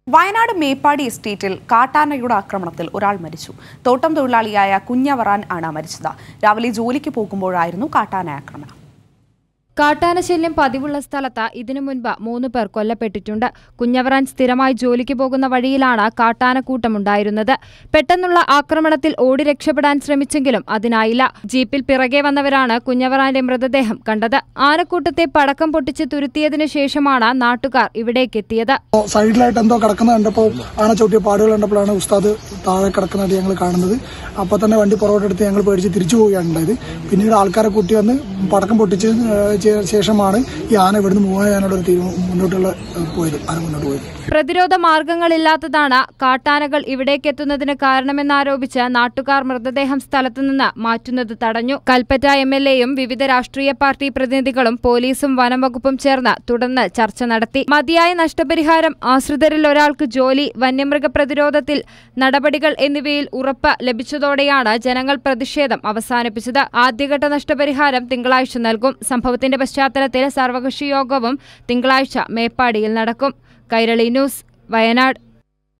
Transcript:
വയനാട് മേപ്പാടി എസ്റ്റേറ്റിൽ കാട്ടാനയുടെ ആക്രമണത്തിൽ ഒരാൾ മരിച്ചു തോട്ടം തൊഴിലാളിയായ കുഞ്ഞവറാൻ ആണ് മരിച്ചത് രാവിലെ ജോലിക്ക് പോകുമ്പോഴായിരുന്നു കാട്ടാന ആക്രമണം കാട്ടാനശല്യം പതിവുള്ള സ്ഥലത്ത് ഇതിനു മുൻപ് മൂന്ന് പേർ കൊല്ലപ്പെട്ടിട്ടുണ്ട് കുഞ്ഞവറാൻ സ്ഥിരമായി ജോലിക്ക് പോകുന്ന വഴിയിലാണ് കാട്ടാനക്കൂട്ടമുണ്ടായിരുന്നത് പെട്ടെന്നുള്ള ആക്രമണത്തിൽ ഓടി രക്ഷപ്പെടാൻ ശ്രമിച്ചെങ്കിലും അതിനായില്ല ജീപ്പിൽ പിറകെ വന്നവരാണ് കുഞ്ഞവറാന്റെ മൃതദേഹം കണ്ടത് ആനക്കൂട്ടത്തെ പടക്കം പൊട്ടിച്ച് തുരുത്തിയതിനു ശേഷമാണ് നാട്ടുകാർ ഇവിടേക്കെത്തിയത് സൈഡിലായിട്ട് എന്തോ കിടക്കുന്നത് കണ്ടപ്പോൾ ആന ചവിട്ടിയ പാടുകൾ കണ്ടപ്പോഴാണ് ഉസ്താദ് താഴെ കിടക്കുന്നതായിട്ട് ഞങ്ങൾ കാണുന്നത് അപ്പോൾ തന്നെ വണ്ടി പുറകോട്ടെടുത്ത് ഞങ്ങൾ പേടിച്ച് തിരിച്ചു പോവുകയാണ് ഉണ്ടായത് പിന്നീട് ആൾക്കാരെ കൂട്ടി വന്ന് പടക്കം പൊട്ടിച്ച് ഏഹ് ശേഷമാണ് ഈ ആന ഇവിടുന്ന് മൂവ് ചെയ്യാനുള്ള ഒരു തീരുമാനം മുന്നോട്ടുള്ള ഏഹ് പോയത് ആന മുന്നോട്ട് പോയത് പ്രതിരോധ മാർഗങ്ങളില്ലാത്തതാണ് കാട്ടാനകൾ ഇവിടേക്കെത്തുന്നതിന് കാരണമെന്നാരോപിച്ച് നാട്ടുകാർ മൃതദേഹം സ്ഥലത്തുനിന്ന് മാറ്റുന്നത് തടഞ്ഞു കൽപ്പറ്റ എം എൽ എയും വിവിധ രാഷ്ട്രീയ പാർട്ടി പ്രതിനിധികളും പോലീസും വനംവകുപ്പും ചേർന്ന് തുടർന്ന് ചർച്ച നടത്തി മതിയായ നഷ്ടപരിഹാരം ആശ്രിതരിൽ ഒരാൾക്ക് ജോലി വന്യമൃഗ പ്രതിരോധത്തിൽ നടപടികൾ എന്നിവയിൽ ഉറപ്പ് ലഭിച്ചതോടെയാണ് ജനങ്ങൾ പ്രതിഷേധം അവസാനിപ്പിച്ചത് ആദ്യഘട്ട നഷ്ടപരിഹാരം തിങ്കളാഴ്ച നൽകും സംഭവത്തിന്റെ പശ്ചാത്തലത്തിൽ സർവകക്ഷി യോഗവും തിങ്കളാഴ്ച മേപ്പാടിയിൽ നടക്കും കൈരളി ന്യൂസ് വയനാട്